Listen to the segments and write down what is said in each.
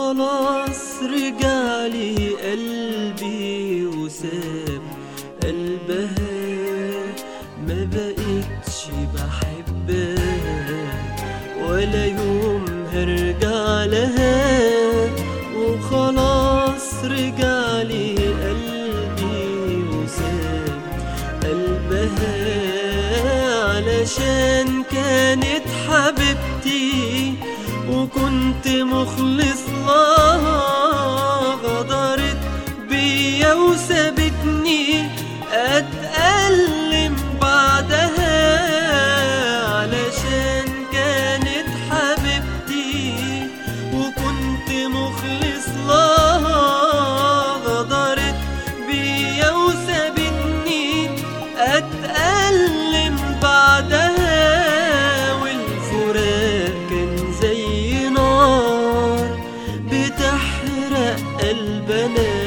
وخلاص رجعلي قلبي وساب قلبها ما بقتش بحبها ولا يوم هرجع لها وخلاص رجعلي قلبي وساب قلبها علشان كانت حبيبتي وكنت مخلص لها غدرت بيا وسابتني اتألم بعدها علشان كانت حبيبتي وكنت مخلص لها غدرت بيا وسابتني اتألم بعدها والفراق كان زي نار بتحرق قلبنا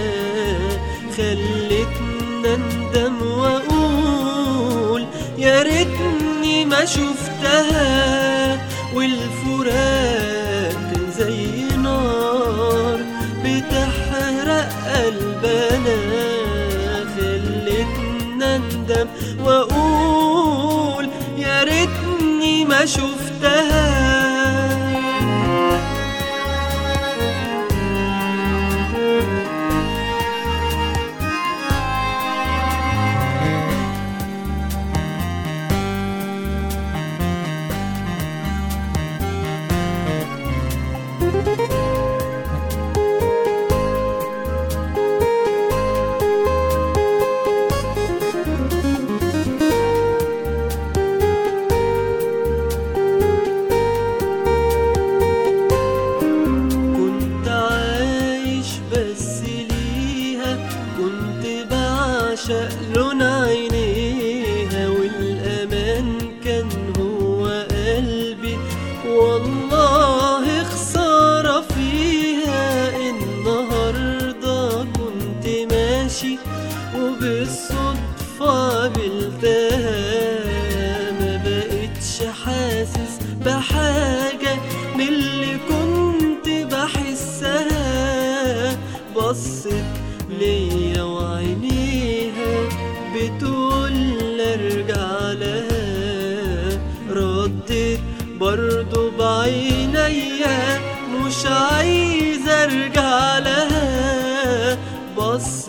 خلتنا ندم واقول يا ريتني ما شفتها والفراق كان زي نار بتحرق قلبنا خلتنا ندم واقول يا ريتني ما شفتها كنت عايش بس ليها كنت بعشق لون عينيها والأمان كان هو قلبي والله خسارة فيها النهاردة كنت ماشي وبالصدفة قابلتها ما بقتش حاسس بحاجة من اللي كنت بحسها بصت ليا وعينيها بتقول ارجع لها ردت برضو بعينيا مش عايز ارجع لها بصت